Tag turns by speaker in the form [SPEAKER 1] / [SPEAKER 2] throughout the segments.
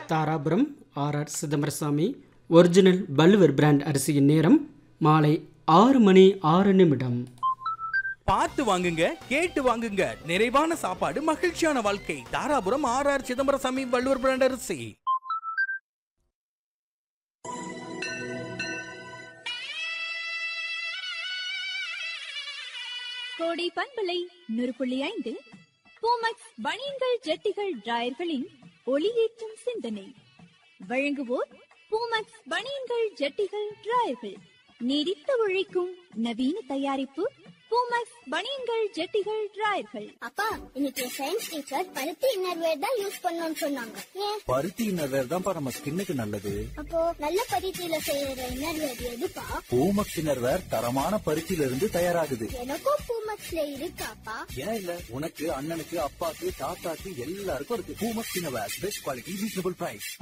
[SPEAKER 1] Dharapuram R R Chidambarasamy original Valluvar brand அரிசியின் நேரம் மாலை ஆறு மணி ஆறு நிமிடம்
[SPEAKER 2] பார்த்து வாங்குங்க கேட்டு வாங்குங்க நிறைவான சாப்பாடு மகிழ்ச்சியான வாழ்க்கை Dharapuram R R Chidambarasamy Valluvar brand அரிசி
[SPEAKER 3] கோடை பண்பலை நூறு புள்ளி ஐந்து பூமக்ஸ் பனியன்கள் ஜெட்டிகள் டிராயர்களின் ஒளியேற்றும் சிந்தனை வழங்குவோர் பூமக்ஸ் பனியன்கள் ஜெட்டிகள் டிராயர்கள் நீடித்து உழைக்கும் நவீன தயாரிப்பு பூமக்ஸ் பனியன்கள் ஜெட்டிகள் டிராயர்கள்
[SPEAKER 4] அப்பா இன்னைக்கு சயின்ஸ் டீச்சர் பருத்தி இன்னர்வேர் தான் யூஸ் பண்ணணும்னு சொன்னாங்க ஏன்
[SPEAKER 5] பருத்தி இன்னர்வேர் தான்ப்பா நம்ம ஸ்கின்னுக்கு நல்லது
[SPEAKER 4] அப்போ நல்ல பருத்தியில செய்யற இன்னர்வேர் எதுப்பா
[SPEAKER 5] பூமக்ஸ் இன்னர்வேர் தரமான பருத்தியில இருந்து தயாராகுது
[SPEAKER 4] எனக்கும் பூமக்ஸ்ல இருக்காப்பா
[SPEAKER 5] ஏன் இல்ல உனக்கு அண்ணனுக்கு அப்பாக்கு தாத்தாக்கு எல்லாருக்கும் இருக்கு Poomex innerwear best quality reasonable price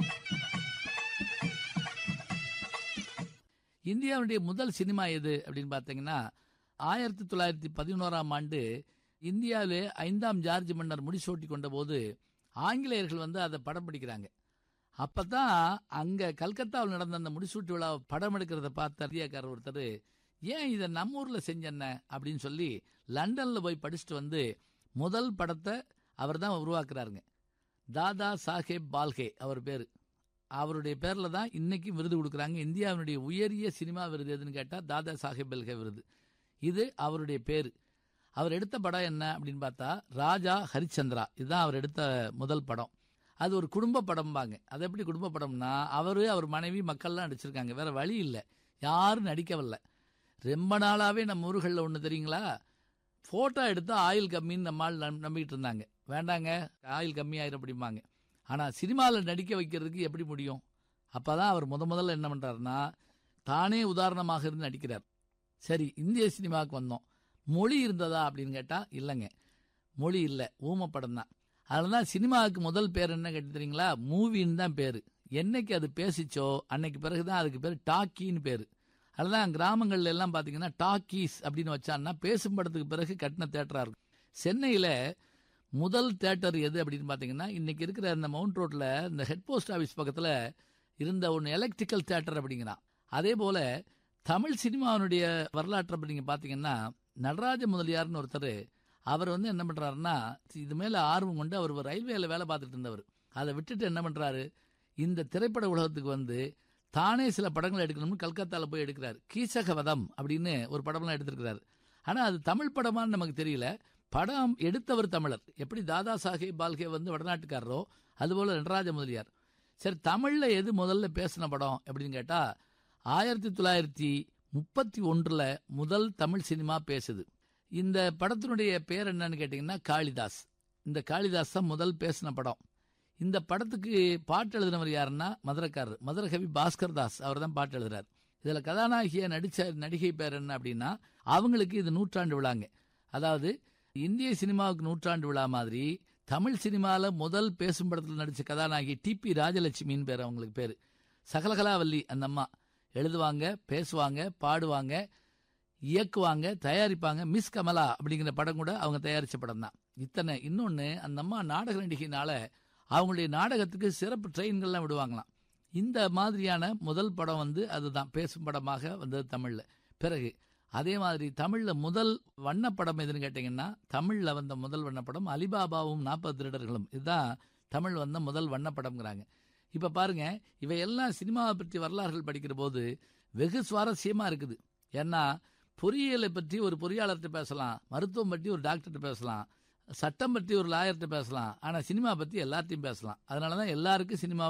[SPEAKER 6] இந்தியாவுடைய முதல் சினிமா எது அப்படின்னு பார்த்தீங்கன்னா ஆயிரத்தி தொள்ளாயிரத்தி பதினோராம் ஆண்டு இந்தியாவிலே ஐந்தாம் ஜார்ஜ் மன்னர் முடிசூட்டி கொண்ட போது ஆங்கிலேயர்கள் வந்து அதை படம் பிடிக்கிறாங்க அப்பதான் அங்க கல்கத்தாவில் நடந்த அந்த முடிசூட்டு விழாவை படம் எடுக்கிறத பார்த்த இந்தியாக்காரர் ஒருத்தர் ஏன் இதை நம்ம ஊர்ல செஞ்சென்ன அப்படின்னு சொல்லி லண்டன்ல போய் படிச்சுட்டு வந்து முதல் படத்தை அவர் தான் உருவாக்குறாருங்க தாதா சாஹேப் பால்கே அவர் பேரு அவருடைய பேர்ல தான் இன்னைக்கு விருது கொடுக்குறாங்க இந்தியாவினுடைய உயரிய சினிமா விருது எதுன்னு கேட்டா தாதா சாஹேப் பல்கே விருது இது அவருடைய பேரு அவர் எடுத்த படம் என்ன அப்படின்னு பார்த்தா ராஜா ஹரிச்சந்திரா இதுதான் அவர் எடுத்த முதல் படம் அது ஒரு குடும்ப படம்பாங்க அது எப்படி குடும்ப படம்னா அவரு அவர் மனைவி மக்கள்லாம் நடிச்சிருக்காங்க வேற வழி இல்லை யாரும் நடிக்கவில்லை ரொம்ப நாளாவே நம்ம ஊர்களில் ஒன்று தெரியுங்களா ஃபோட்டோ எடுத்தா ஆயில் கம்மின்னு நம்மால் நம் நம்பிக்கிட்டு இருந்தாங்க வேண்டாங்க ஆயில் கம்மியாயிரும் அப்படிம்பாங்க ஆனால் சினிமாவில் நடிக்க வைக்கிறதுக்கு எப்படி முடியும் அப்போ தான் அவர் முத முதல்ல என்ன பண்ணுறாருன்னா தானே உதாரணமாக இருந்து நடிக்கிறார் சரி இந்திய சினிமாவுக்கு வந்தோம் மொழி இருந்ததா அப்படின்னு கேட்டால் இல்லைங்க மொழி இல்லை ஊமப்படம் தான் அதில் தான் சினிமாவுக்கு முதல் பேர் என்ன கேட்டு தெரியுங்களா மூவின்னு தான் பேர் என்னைக்கு அது பேசிச்சோ அன்னைக்கு பிறகு தான் அதுக்கு பேர் டாக்கின்னு பேர் அதுதான் கிராமங்கள்ல எல்லாம் பார்த்தீங்கன்னா டாக்கீஸ் அப்படின்னு வச்சான்னா பேசும் படத்துக்கு பிறகு கட்டின தேட்டராக இருக்கும் சென்னையில் முதல் தேட்டர் எது அப்படின்னு பார்த்தீங்கன்னா இன்னைக்கு இருக்கிற இந்த மவுண்ட் ரோட்டில் இந்த ஹெட் போஸ்ட் ஆஃபீஸ் பக்கத்தில் இருந்த ஒன்று எலக்ட்ரிக்கல் தேட்டர் அப்படிங்கிறான் அதே போல் தமிழ் சினிமாவினுடைய வரலாற்றை நீங்கள் பார்த்தீங்கன்னா நடராஜ முதலியார்னு ஒருத்தர் அவர் வந்து என்ன பண்ணுறாருன்னா இது மேலே ஆர்வம் கொண்டு அவர் ரயில்வேல வேலை பார்த்துட்டு இருந்தவர் அதை விட்டுட்டு என்ன பண்ணுறாரு இந்த திரைப்பட உலகத்துக்கு வந்து தானே சில படங்களை எடுக்கணும்னு கல்கத்தாவில் போய் எடுக்கிறார் கீசகவதம் அப்படின்னு ஒரு படம்லாம் எடுத்திருக்கிறாரு ஆனால் அது தமிழ் படமான்னு நமக்கு தெரியல படம் எடுத்தவர் தமிழர் எப்படி தாதா சாஹேப் பால்கே வந்து வடநாட்டுக்காரரோ அதுபோல் நடராஜ முதலியார் சரி தமிழில் எது முதல்ல பேசின படம் அப்படின்னு கேட்டால் ஆயிரத்தி தொள்ளாயிரத்தி முப்பத்தி ஒன்றில் முதல் தமிழ் சினிமா பேசுது இந்த படத்தினுடைய பேர் என்னன்னு கேட்டிங்கன்னா காளிதாஸ் இந்த காளிதாஸ் தான் முதல் பேசின படம் இந்த படத்துக்கு பாட்டு எழுதினவர் யாருன்னா மதுரக்காரர் மதுரகவி பாஸ்கர் தாஸ் அவர் தான் பாட்டு எழுதுறார் இதில் கதாநாயகியை நடித்த நடிகை பேர் என்ன அப்படின்னா அவங்களுக்கு இது நூற்றாண்டு விழாங்க அதாவது இந்திய சினிமாவுக்கு நூற்றாண்டு விழா மாதிரி தமிழ் சினிமாவில் முதல் பேசும் படத்தில் நடித்த கதாநாயகி டிபி ராஜலட்சுமின்னு பேர் அவங்களுக்கு பேர் சகலகலாவல்லி அந்த அம்மா எழுதுவாங்க பேசுவாங்க பாடுவாங்க இயக்குவாங்க தயாரிப்பாங்க மிஸ் கமலா அப்படிங்கிற படம் கூட அவங்க தயாரித்த படம் தான் இத்தனை இன்னொன்று அந்த அம்மா நாடக நடிகையினால அவங்களுடைய நாடகத்துக்கு சிறப்பு ட்ரெயின்கள்லாம் விடுவாங்களாம் இந்த மாதிரியான முதல் படம் வந்து அதுதான் பேசும் படமாக வந்தது தமிழில் பிறகு அதே மாதிரி தமிழில் முதல் வண்ணப்படம் எதுன்னு கேட்டிங்கன்னா தமிழில் வந்த முதல் வண்ணப்படம் அலிபாபாவும் நாற்பது திருடர்களும் இதுதான் தமிழ் வந்த முதல் வண்ணப்படம்ங்கிறாங்க இப்போ பாருங்க இவையெல்லாம் சினிமாவை பற்றி வரலாறுகள் படிக்கிற போது வெகு சுவாரஸ்யமாக இருக்குது ஏன்னா பொறியியலை பற்றி ஒரு பொறியாளர்கிட்ட பேசலாம் மருத்துவம் பற்றி ஒரு டாக்டர்கிட்ட பேசலாம் சட்டம் பற்றி ஒரு லாயர்கிட்ட பேசலாம் ஆனால் சினிமா பற்றி எல்லாத்தையும் பேசலாம் அதனால தான் எல்லாருக்கும் சினிமா